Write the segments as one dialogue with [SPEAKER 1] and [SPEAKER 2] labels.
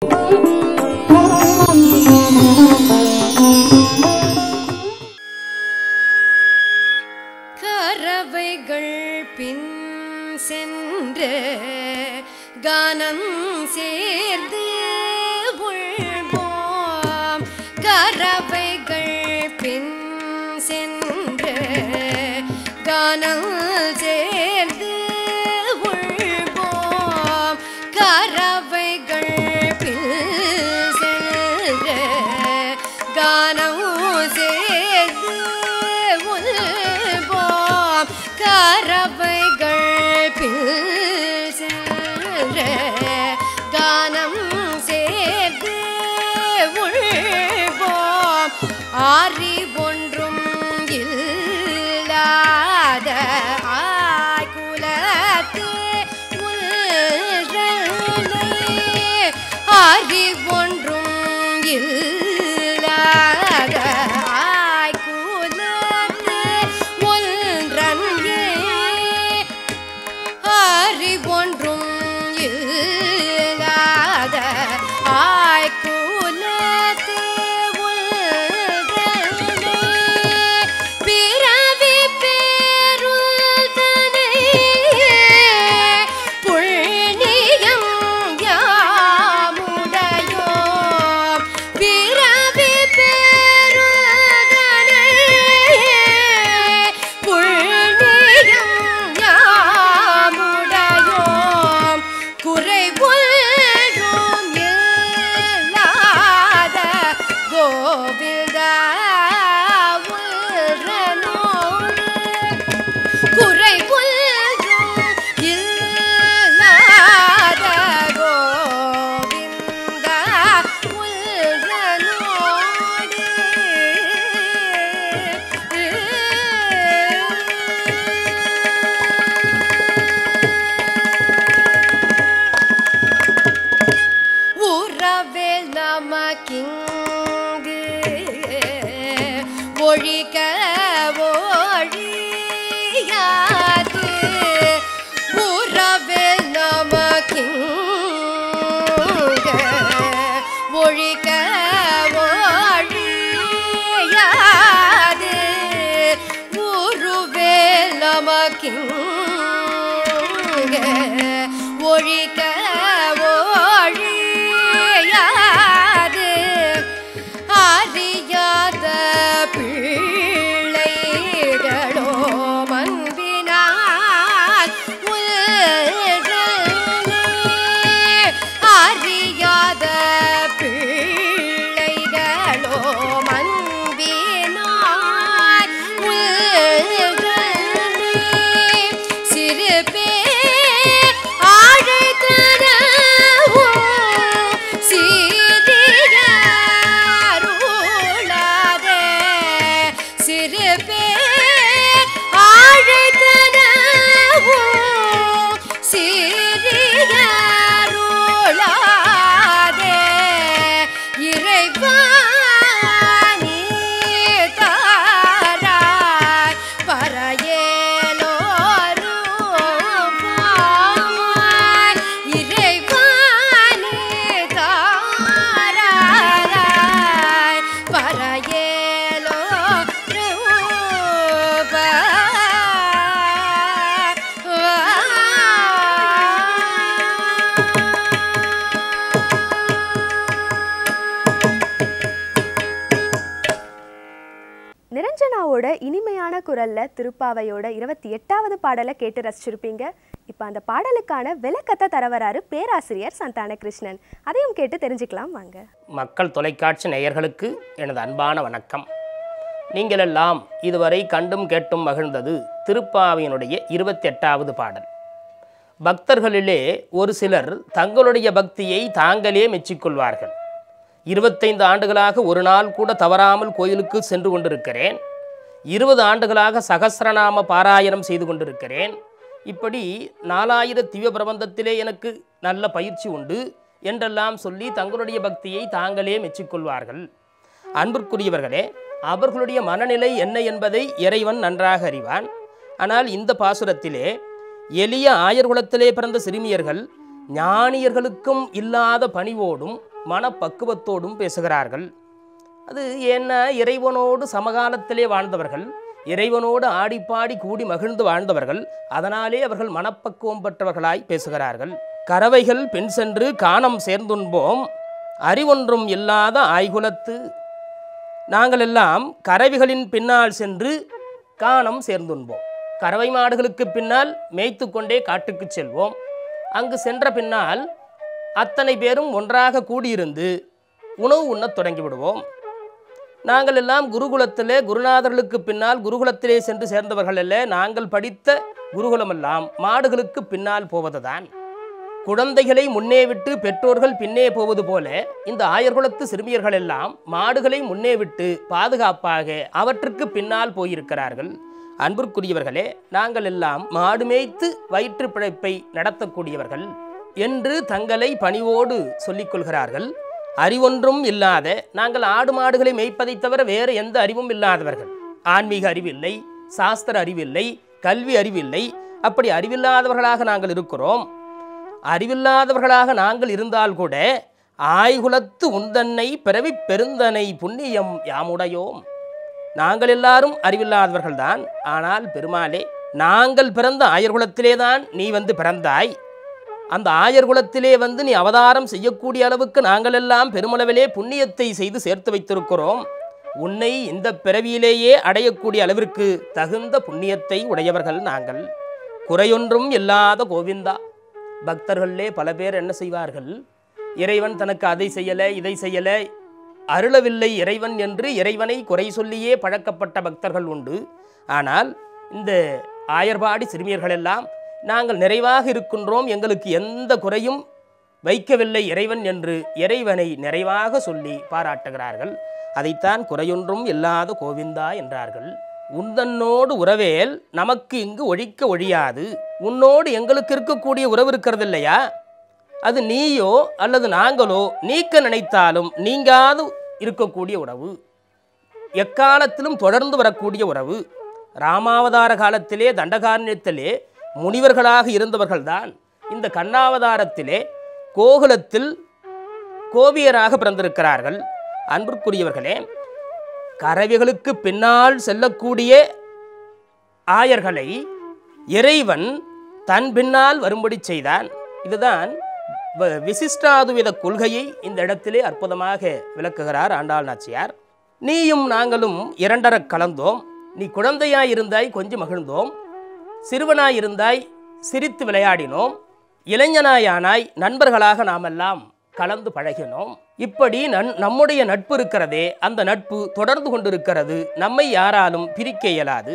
[SPEAKER 1] கரவைகள் பின் சென்று கானம் சேர்ந்து உள்வோம் கரவைகள் பின் சென்று கானம் சேர்ந்து உள்வோம் கரவைகள் பின் சென்று கானம் சேர்ந்து உள்வோம் கரவைகள் பின் சென்ற கானம் சேர்ந்து உள்வோம் அறிவொன்றும் இல்லாத ஆய்குலத்தே உள்றனை அறிவொன்றும் இல்லாத ஆய்குலத்தே ஒன்றன் அறிவொன்றும் இல்லாத ஆய்குலத்தே உள்றனை பிறவி பேருதனை புண்ணியம் யாமுடையோம் பிறவி பேருதனை புண்ணியம் யாமுடையோம் குறைவொன்றும் இல்லாத கோவிந்தா உள்றனோடு குறைவொன்றும் இல்லாத கோவிந்தா உள்றனோடு உறவே நமக்கிங்கு ஒழிக்க ஒழியாது உறவே நமக்கிங்கு ஒழிக்க ஒழியாது உருவே நமக்கிங்கு ஒழிக்க ஒழியாது அறியாத பிள்ளைகளோ மன்பினால் உள்றலே அறியாத பிள்ளைகளோ மன்பினால் உள்றலே சிறு பேர் ஆழைத்தனவோ சீரியருளாதே சிறு பேர் ஆழைத்தனவோ சீரியருளாதே இறைவா நீ தாராய் பரையேலோருமாய் இறைவானே தாராய் பரையேலோ
[SPEAKER 2] நிரஞ்சனாவோட இனிமையான குரல்ல திருப்பாவையோட இருபத்தி எட்டாவது பாடலை கேட்டு ரசிச்சிருப்பீங்க இப்போ அந்த பாடலுக்கான விளக்கத்தை தர வராரு பேராசிரியர் சந்தான கிருஷ்ணன் அதையும் கேட்டு தெரிஞ்சுக்கலாம் வாங்க
[SPEAKER 3] மக்கள் தொலைக்காட்சி நேயர்களுக்கு எனது அன்பான வணக்கம் நீங்களெல்லாம் இதுவரை கண்டும் கேட்டும் மகிழ்ந்தது திருப்பாவையினுடைய இருபத்தெட்டாவது பாடல் பக்தர்களிலே ஒரு சிலர் தங்களுடைய பக்தியை தாங்களே மெச்சிக்கொள்வார்கள் இருபத்தைந்து ஆண்டுகளாக ஒரு நாள் கூட தவறாமல் கோயிலுக்கு சென்று கொண்டிருக்கிறேன் இருபது ஆண்டுகளாக சகஸ்ரநாம பாராயணம் செய்து கொண்டிருக்கிறேன் இப்படி நாலாயிர திவ்ய பிரபந்தத்திலே எனக்கு நல்ல பயிற்சி உண்டு என்றெல்லாம் சொல்லி தங்களுடைய பக்தியை தாங்களே மெச்சிக்கொள்வார்கள் அன்பிற்குரியவர்களே அவர்களுடைய மனநிலை என்ன என்பதை இறைவன் நன்றாக அறிவான் ஆனால் இந்த பாசுரத்திலே எளிய ஆயர்குலத்திலே பிறந்த சிறுமியர்கள் ஞானியர்களுக்கும் இல்லாத பணிவோடும் மனப்பக்குவத்தோடும் பேசுகிறார்கள் அது ஏன்னா இறைவனோடு சமகாலத்திலே வாழ்ந்தவர்கள் இறைவனோடு ஆடிப்பாடி கூடி மகிழ்ந்து வாழ்ந்தவர்கள் அதனாலே அவர்கள் மனப்பக்குவம் பெற்றவர்களாய் பேசுகிறார்கள் கறவைகள் பின் சென்று காணம் சேர்ந்துண்போம் அறிவொன்றும் இல்லாத ஆய்குலத்து நாங்கள் எல்லாம் கறவைகளின் பின்னால் சென்று காணம் சேர்ந்துண்போம் கறவை மாடுகளுக்கு பின்னால் மேய்த்து கொண்டே காட்டுக்கு செல்வோம் அங்கு சென்ற பின்னால் அத்தனை பேரும் ஒன்றாக கூடியிருந்து உணவு உண்ணத் தொடங்கி விடுவோம் நாங்கள் எல்லாம் குருகுலத்திலே குருநாதர்களுக்கு பின்னால் குருகுலத்திலே சென்று சேர்ந்தவர்கள் அல்ல நாங்கள் படித்த குருகுலமெல்லாம் மாடுகளுக்கு பின்னால் போவதுதான் குழந்தைகளை முன்னே விட்டு பெற்றோர்கள் பின்னே போவது போல இந்த ஆயர்குலத்து சிறுமியர்கள் எல்லாம் மாடுகளை முன்னே விட்டு பாதுகாப்பாக அவற்றுக்கு பின்னால் போயிருக்கிறார்கள் அன்பிற்குரியவர்களே நாங்கள் எல்லாம் மாடு மேய்த்து வயிற்று பிழைப்பை நடத்தக்கூடியவர்கள் என்று தங்களை பணிவோடு சொல்லிக் கொள்கிறார்கள் அறிவொன்றும் இல்லாத நாங்கள் ஆடு மாடுகளை மேய்ப்பதைத் தவிர வேறு எந்த அறிவும் இல்லாதவர்கள் ஆன்மீக அறிவில்லை சாஸ்திர அறிவில்லை கல்வி அறிவில்லை அப்படி அறிவில்லாதவர்களாக நாங்கள் இருக்கிறோம் அறிவில்லாதவர்களாக நாங்கள் இருந்தால் கூட ஆய்குலத்து உந்தன்னை பிறவி பெருந்தனை புண்ணியம் யாமுடையோம் நாங்கள் எல்லாரும் அறிவில்லாதவர்கள்தான் ஆனால் பெருமாளே நாங்கள் பிறந்த ஆயர்குலத்திலே தான் நீ வந்து பிறந்தாய் அந்த ஆயர்குலத்திலே வந்து நீ அவதாரம் செய்யக்கூடிய அளவுக்கு நாங்கள் எல்லாம் பெருமளவிலே புண்ணியத்தை செய்து சேர்த்து வைத்திருக்கிறோம் உன்னை இந்த பிறவியிலேயே அடையக்கூடிய அளவிற்கு தகுந்த புண்ணியத்தை உடையவர்கள் நாங்கள் குறையொன்றும் இல்லாத கோவிந்தா பக்தர்களே பல பேர் என்ன செய்வார்கள் இறைவன் தனக்கு அதை செய்யலை இதை செய்யலை அருளவில்லை இறைவன் என்று இறைவனை குறை சொல்லியே பழக்கப்பட்ட பக்தர்கள் உண்டு ஆனால் இந்த ஆயர்பாடி சிறுமியர்கள் எல்லாம் நாங்கள் நிறைவாக இருக்கின்றோம் எங்களுக்கு எந்த குறையும் வைக்கவில்லை இறைவன் என்று இறைவனை நிறைவாக சொல்லி பாராட்டுகிறார்கள் அதைத்தான் குறையொன்றும் இல்லாத கோவிந்தா என்றார்கள் உந்தன்னோடு உறவேல் நமக்கு இங்கு ஒழிக்க ஒழியாது உன்னோடு எங்களுக்கு இருக்கக்கூடிய உறவு இருக்கிறது இல்லையா அது நீயோ அல்லது நாங்களோ நீக்க நினைத்தாலும் நீங்காது இருக்கக்கூடிய உறவு எக்காலத்திலும் தொடர்ந்து வரக்கூடிய உறவு ராமாவதார காலத்திலே தண்டகாரண்யத்திலே முனிவர்களாக இருந்தவர்கள்தான் இந்த கண்ணாவதாரத்திலே கோகுலத்தில் கோபியராக பிறந்திருக்கிறார்கள் அன்பிற்குரியவர்களே கறவைகளுக்கு பின்னால் செல்லக்கூடிய ஆயர்களை இறைவன் தன் பின்னால் வரும்படி செய்தான் இதுதான் வ- விசிஷ்டாதுவித கொள்கையை இந்த இடத்திலே அற்புதமாக விளக்குகிறார் ஆண்டாள் நாச்சியார் நீயும் நாங்களும் இரண்டரக் கலந்தோம் நீ குழந்தையாய் இருந்தாய் கொஞ்சம் மகிழ்ந்தோம் சிறுவனாய் இருந்தாய் சிரித்து விளையாடினோம் இளைஞனாயானாய் நண்பர்களாக நாமெல்லாம் கலந்து பழகினோம் இப்படி நன் நம்முடைய நட்பு இருக்கிறதே அந்த நட்பு தொடர்ந்து கொண்டிருக்கிறது நம்மை யாராலும் பிரிக்க இயலாது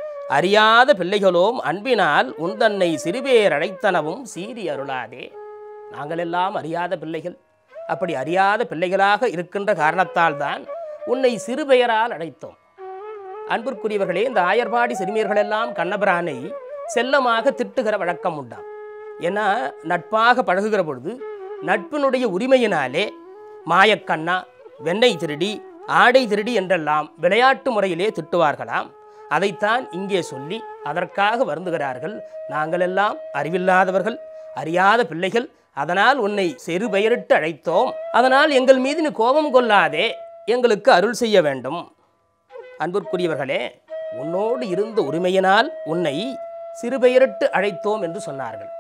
[SPEAKER 3] அறியாத பிள்ளைகளோம் அன்பினால் உந்தன்னை சிறுபேர் அழைத்தனவும் சீறி அருளாதே நாங்கள் எல்லாம் அறியாத பிள்ளைகள் அப்படி அறியாத பிள்ளைகளாக இருக்கின்ற காரணத்தால் தான் உன்னை சிறுபெயரால் அழைத்தோம் அன்பிற்குரியவர்களே இந்த ஆயர்பாடி சிறுமியர்கள் எல்லாம் கண்ணபிரானை செல்லமாக திட்டுகிற வழக்கம் உண்டாம் ஏன்னா நட்பாக பழகுகிற பொழுது நட்பினுடைய உரிமையினாலே மாயக்கண்ணா வெண்ணெய் திருடி ஆடை திருடி என்றெல்லாம் விளையாட்டு முறையிலே திட்டுவார்களாம் அதைத்தான் இங்கே சொல்லி அதற்காக வருந்துகிறார்கள் நாங்களெல்லாம் அறிவில்லாதவர்கள் அறியாத பிள்ளைகள் அதனால் உன்னை செரு பெயரிட்டு அழைத்தோம் அதனால் எங்கள் மீது நீ கோபம் கொள்ளாதே எங்களுக்கு அருள் செய்ய வேண்டும் அன்பிற்குரியவர்களே உன்னோடு இருந்த உரிமையினால் உன்னை சிறுபெயரிட்டு அழைத்தோம் என்று சொன்னார்கள்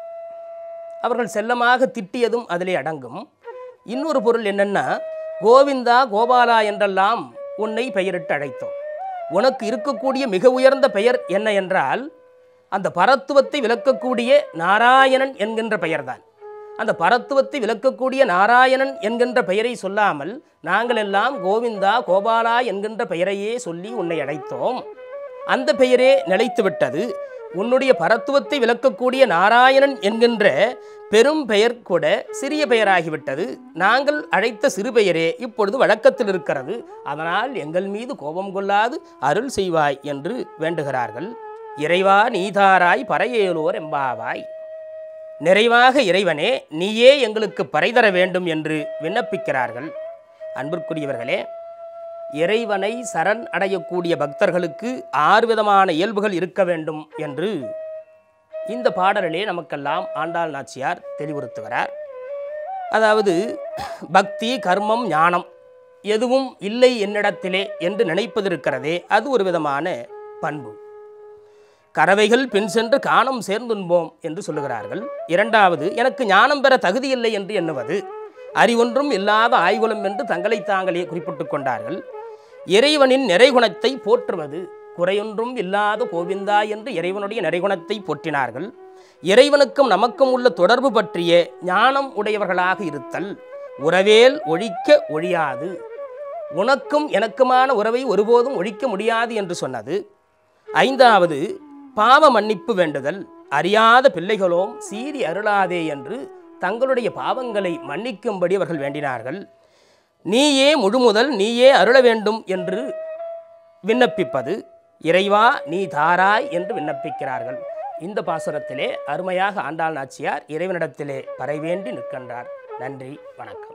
[SPEAKER 3] அவர்கள் செல்லமாக திட்டியதும் அதிலே அடங்கும் இன்னொரு பொருள் என்னன்னா கோவிந்தா கோபாலா என்றெல்லாம் உன்னை பெயரிட்டு அழைத்தோம் உனக்கு இருக்கக்கூடிய மிக உயர்ந்த பெயர் என்ன என்றால் அந்த பரத்துவத்தை விளக்கக்கூடிய நாராயணன் என்கின்ற பெயர்தான் அந்த பரத்துவத்தை விளக்கக்கூடிய நாராயணன் என்கின்ற பெயரை சொல்லாமல் நாங்கள் எல்லாம் கோவிந்தா கோபாலா என்கின்ற பெயரையே சொல்லி உன்னை அழைத்தோம் அந்த பெயரே நிலைத்து விட்டது உன்னுடைய பரத்துவத்தை விளக்கக்கூடிய நாராயணன் என்கின்ற பெரும் பெயர் கூட சிறிய பெயராகிவிட்டது நாங்கள் அழைத்த சிறு பெயரே இப்பொழுது வழக்கத்தில் இருக்கிறது அதனால் எங்கள் மீது கோபம் கொள்ளாது அருள் செய்வாய் என்று வேண்டுகிறார்கள் இறைவா நீதாராய் பறையேலோர் எம்பாவாய் நிறைவாக இறைவனே நீயே எங்களுக்கு பறைதர வேண்டும் என்று விண்ணப்பிக்கிறார்கள் அன்பிற்குரியவர்களே இறைவனை சரண் அடையக்கூடிய பக்தர்களுக்கு ஆறு விதமான இயல்புகள் இருக்க வேண்டும் என்று இந்த பாடலிலே நமக்கெல்லாம் ஆண்டாள் நாச்சியார் தெளிவுறுத்துகிறார் அதாவது பக்தி கர்மம் ஞானம் எதுவும் இல்லை என்னிடத்திலே என்று நினைப்பது இருக்கிறதே அது ஒரு விதமான பண்பு கறவைகள் பின் சென்று காணம் சேர்ந்துண்போம் என்று சொல்லுகிறார்கள் இரண்டாவது எனக்கு ஞானம் பெற தகுதியில்லை என்று எண்ணுவது அறிவொன்றும் இல்லாத ஆய்குலம் என்று தங்களை தாங்களே குறிப்பிட்டுக் கொண்டார்கள் இறைவனின் நிறைகுணத்தை போற்றுவது குறையொன்றும் இல்லாத கோவிந்தா என்று இறைவனுடைய நிறைகுணத்தை போற்றினார்கள் இறைவனுக்கும் நமக்கும் உள்ள தொடர்பு பற்றிய ஞானம் உடையவர்களாக இருத்தல் உறவேல் ஒழிக்க ஒழியாது உனக்கும் எனக்குமான உறவை ஒருபோதும் ஒழிக்க முடியாது என்று சொன்னது ஐந்தாவது பாவ மன்னிப்பு வேண்டுதல் அறியாத பிள்ளைகளோம் சீறி அருளாதே என்று தங்களுடைய பாவங்களை மன்னிக்கும்படி அவர்கள் வேண்டினார்கள் நீயே முழுமுதல் நீயே அருள வேண்டும் என்று விண்ணப்பிப்பது இறைவா நீ தாராய் என்று விண்ணப்பிக்கிறார்கள் இந்த பாசுரத்திலே அருமையாக ஆண்டாள் நாச்சியார் இறைவனிடத்திலே பறைவேண்டி நிற்கின்றார் நன்றி வணக்கம்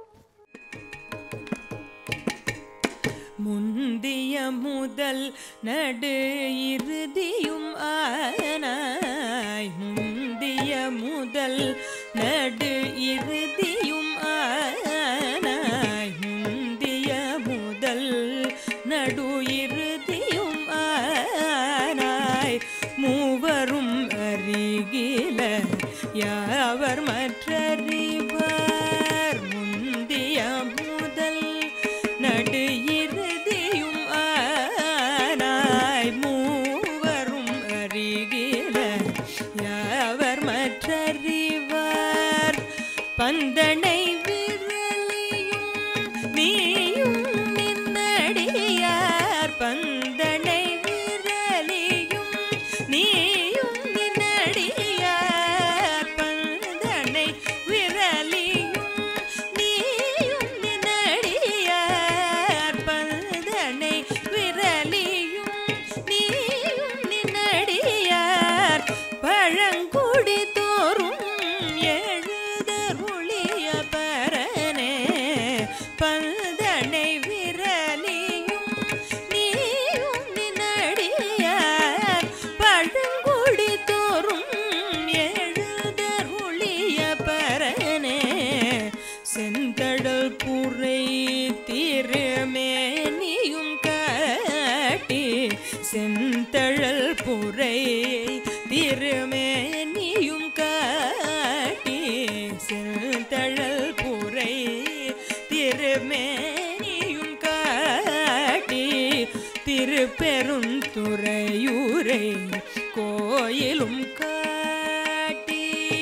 [SPEAKER 4] முந்திய முதல் நடு இறுதியும் ஆனாய் முந்திய முதல் நடு இறுதியும் ஆனாய் முந்திய முதல் நடு இறுதியும் ஆனாய் மூவரும் அருகில யாவர் மற்றறிவார் முந்திய முதல் நடு இறுதியும் ஆனாய் மூவரும் அருகில யாவர் மற்றறிவார் பந்தனை விரலியும் நீயும் நின்னடியார் பந்தனை விரலியும் நீயும் நின்னடியார் பந்தனை விரலியும் நீயும் நின்னடியார் பந்தனை விரலியும் நீயும் நின்னடியார் பழங்குடி தோறும் எழுதருளிய பரனே பந்தனை விரலியும் நீயும் நின்னடியார் பழங்குடி தோறும் எழுதருளிய பரனே செந்தடல் புரை திருமேனியும் காட்டி செந்தழல் புரை திருமேனியும் காட்டி செந்தழல் புரை திருமேனியும் காட்டி திருப்பெருந்துறையூரை கோயிலும் காட்டி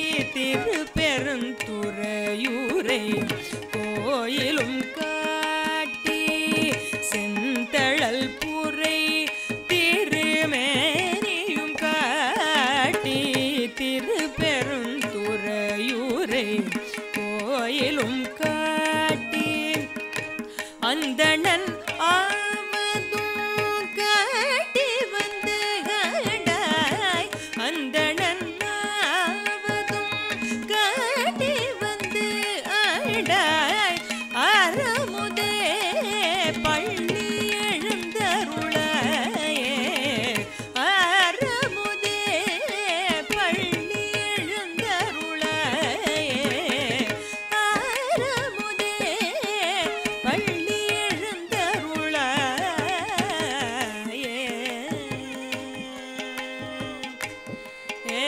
[SPEAKER 4] திருப்பெருந்துறையூரை கோயிலும் காட்டி செந்தழல் புரை திருமேனியும் காட்டி திருப்பெருந்துறையூரை கோயிலும் காட்டி அந்தணன் ஆவதும் காட்டி வந்து கண்டாய் அந்தணன் ஆவதும் காட்டி வந்து ஆடாய் அறமுதே பள்ளி எழுந்தருளாயே அறமுதே பள்ளி எழுந்தருளாயே ஆரமுதே பள்ளி எழுந்தருளாயே ஏ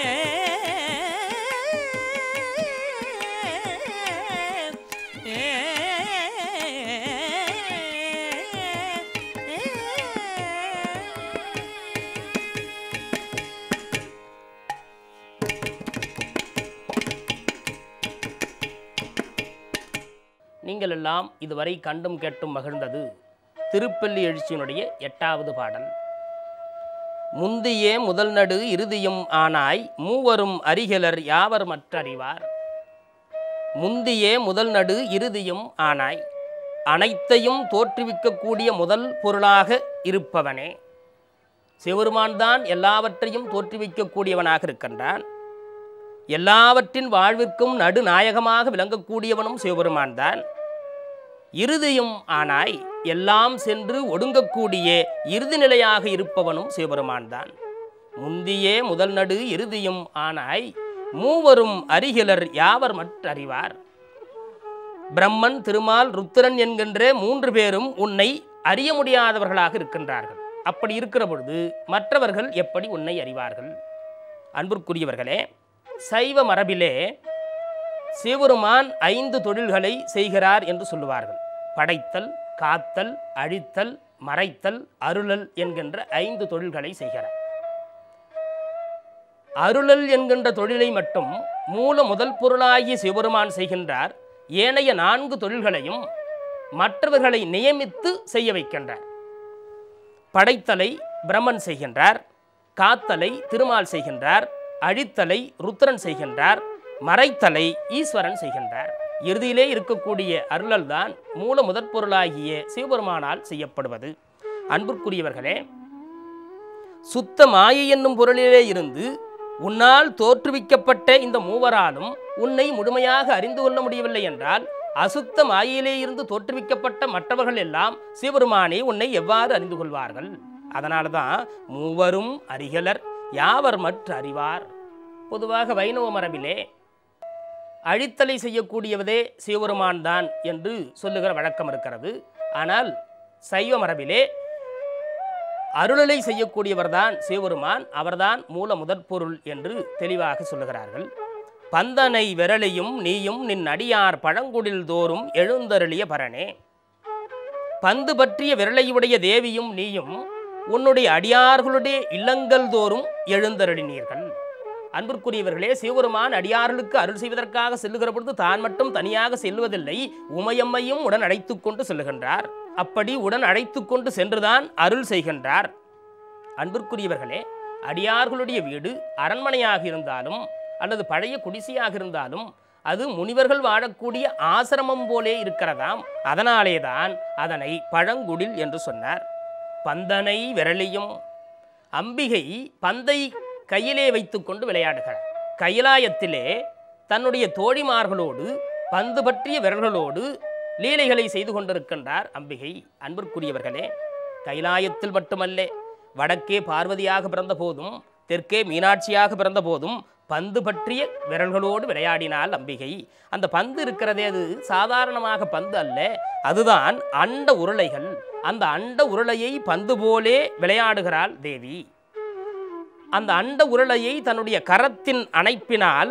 [SPEAKER 3] நீங்கள் எல்லாம் இதுவரை கண்டும் கேட்டும் மகிழ்ந்தது திருப்பள்ளி எழுச்சியினுடைய எட்டாவது பாடல் முந்தியே முதல் நடு இறுதியும் ஆனாய் மூவரும் அரிகலர் யாவர் மற்றறிவார் முந்தியே முதல் நடு இறுதியும் ஆனாய் அனைத்தையும் தோற்றுவிக்கக்கூடிய முதல் பொருளாக இருப்பவனே சிவருமான் தான் எல்லாவற்றையும் தோற்றுவிக்கக்கூடியவனாக இருக்கின்றான் எல்லாவற்றின் வாழ்விற்கும் நடுநாயகமாக விளங்கக்கூடியவனும் சிவபெருமான் தான் இறுதியும் ஆனாய் எல்லாம் சென்று ஒடுங்கக்கூடிய இறுதி நிலையாக இருப்பவனும் சிவபெருமான் தான் முந்தியே முதல் நடு இறுதியும் ஆனாய் மூவரும் அருகிலர் யாவர் மற்றறிவார் பிரம்மன் திருமால் ருத்திரன் என்கின்ற மூன்று பேரும் உன்னை அறிய முடியாதவர்களாக இருக்கின்றார்கள் அப்படி இருக்கிற பொழுது மற்றவர்கள் எப்படி உன்னை அறிவார்கள் அன்பிற்குரியவர்களே சைவ மரபிலே சிவருமான் ஐந்து தொழில்களை செய்கிறார் என்று சொல்லுவார்கள் படைத்தல் காத்தல் அழித்தல் மறைத்தல் அருளல் என்கின்ற ஐந்து தொழில்களை செய்கிறார் அருளல் என்கின்ற தொழிலை மட்டும் மூல முதல் பொருளாகிய சிவபெருமான் செய்கின்றார் ஏனைய நான்கு தொழில்களையும் மற்றவர்களை நியமித்து செய்ய வைக்கின்றார் படைத்தலை பிரம்மன் செய்கின்றார் காத்தலை திருமால் செய்கின்றார் அழித்தலை ருத்ரன் செய்கின்றார் மறைத்தலை ஈஸ்வரன் செய்கின்றார் இறுதியிலே இருக்கக்கூடிய அருளல் தான் மூல முதற் பொருளாகிய சிவபெருமானால் செய்யப்படுவது அன்பிற்குரியவர்களே சுத்த மாயை என்னும் பொருளிலே இருந்து உன்னால் தோற்றுவிக்கப்பட்ட இந்த மூவராலும் உன்னை முழுமையாக அறிந்து கொள்ள முடியவில்லை என்றால் அசுத்த மாயையிலே இருந்து தோற்றுவிக்கப்பட்ட மற்றவர்கள் எல்லாம் சிவபெருமானே உன்னை எவ்வாறு அறிந்து கொள்வார்கள் அதனால தான் மூவரும் அறிகலர் யாவர் மற்ற அறிவார் பொதுவாக வைணவ மரபிலே அழித்தலை செய்யக்கூடியவதே சிவபெருமான் தான் என்று சொல்லுகிற வழக்கம் இருக்கிறது ஆனால் சைவ மரபிலே அருளலை செய்யக்கூடியவர்தான் சிவபெருமான் அவர்தான் மூல முதற்பொருள் என்று தெளிவாக சொல்லுகிறார்கள் பந்தனை விரலையும் நீயும் நின் அடியார் பழங்குடில் தோறும் எழுந்தருளிய பரனே பந்து பற்றிய விரலையுடைய தேவியும் நீயும் உன்னுடைய அடியார்களுடைய இல்லங்கள் தோறும் எழுந்தருளினீர்கள் அன்பிற்குரியவர்களே சிவபெருமான் அடியார்களுக்கு அருள் செய்வதற்காக செல்லுகிற பொழுது தான் மட்டும் தனியாக செல்வதில்லை உமையம்மையும் உடன் அழைத்து கொண்டு செல்லுகின்றார் அப்படி உடன் அழைத்து கொண்டு சென்றுதான் அருள் செய்கின்றார் அன்பிற்குரியவர்களே அடியார்களுடைய வீடு அரண்மனையாக இருந்தாலும் அல்லது பழைய குடிசையாக இருந்தாலும் அது முனிவர்கள் வாழக்கூடிய ஆசிரமம் போலே இருக்கிறதாம் அதனாலே தான் அதனை பழங்குடில் என்று சொன்னார் பந்தனை விரலியும் அம்பிகை பந்தை கையிலே வைத்துக்கொண்டு விளையாடுகிறார் கைலாயத்திலே தன்னுடைய தோழிமார்களோடு பந்து பற்றிய விரல்களோடு லீலைகளை செய்து கொண்டிருக்கின்றார் அம்பிகை அன்பிற்குரியவர்களே கைலாயத்தில் மட்டுமல்ல வடக்கே பார்வதியாக பிறந்த போதும் தெற்கே மீனாட்சியாக பிறந்த போதும் பந்து பற்றிய விரல்களோடு விளையாடினாள் அம்பிகை அந்த பந்து இருக்கிறதே அது சாதாரணமாக பந்து அல்ல அதுதான் அண்ட உருளைகள் அந்த அண்ட உருளையை பந்து போலே விளையாடுகிறாள் தேவி அந்த அண்ட உருளையை தன்னுடைய கரத்தின் அணைப்பினால்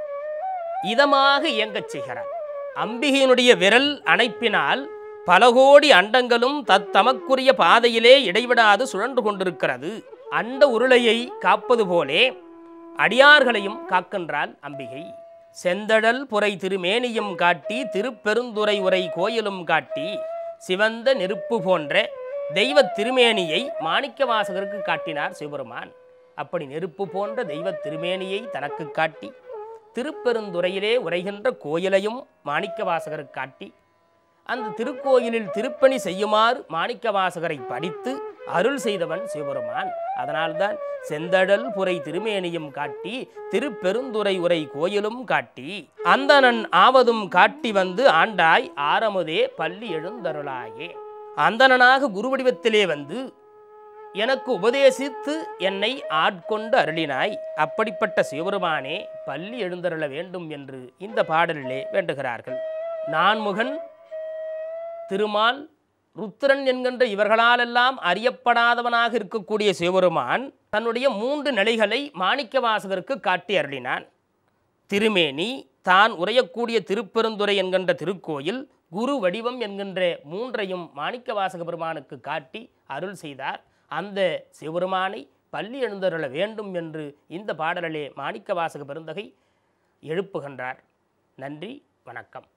[SPEAKER 3] இதமாக இயங்கச் செய்கிறார் அம்பிகையினுடைய விரல் அணைப்பினால் பல கோடி அண்டங்களும் தத்தமக்குரிய பாதையிலே இடைவிடாது சுழன்று கொண்டிருக்கிறது அண்ட உருளையை காப்பது போலே அடியார்களையும் காக்கின்றாள் அம்பிகை செந்தழல் புரை திருமேனியும் காட்டி திருப்பெருந்துறை உரை கோயிலும் காட்டி சிவந்த நெருப்பு போன்ற தெய்வ திருமேனியை மாணிக்கவாசகருக்கு காட்டினார் சிவபெருமான் அப்படி நெருப்பு போன்ற தெய்வ திருமேனியை தனக்கு காட்டி திருப்பெருந்துறையிலே உரைகின்ற கோயிலையும் மாணிக்கவாசகருக்கு காட்டி அந்த திருக்கோயிலில் திருப்பணி செய்யுமாறு மாணிக்கவாசகரை படித்து அருள் செய்தவன் சிவபெருமான் அதனால்தான் செந்தழல் புரை திருமேனியும் காட்டி திருப்பெருந்துறை உரை கோயிலும் காட்டி அந்தணன் ஆவதும் காட்டி வந்து ஆண்டாய் ஆரமுதே பள்ளி எழுந்தருளாயே அந்தணனாக குருவடிவத்திலே வந்து எனக்கு உபதேசித்து என்னை ஆட்கொண்டு அருளினாய் அப்படிப்பட்ட சிவபெருமானே பள்ளி எழுந்தருள வேண்டும் என்று இந்த பாடலிலே வேண்டுகிறார்கள் நான்முகன் திருமால் ருத்திரன் என்கின்ற இவர்களாலெல்லாம் அறியப்படாதவனாக இருக்கக்கூடிய சிவபெருமான் தன்னுடைய மூன்று நிலைகளை மாணிக்கவாசகருக்கு காட்டி அருளினான் திருமேனி தான் உரையக்கூடிய திருப்பெருந்துறை என்கின்ற திருக்கோயில் குரு வடிவம் என்கின்ற மூன்றையும் மாணிக்கவாசக பெருமானுக்கு காட்டி அருள் செய்தார் அந்த சிவபெருமானை பள்ளி எழுந்தருள வேண்டும் என்று இந்த பாடலிலே மாணிக்கவாசக பெருந்தகை எழுப்புகின்றார் நன்றி வணக்கம்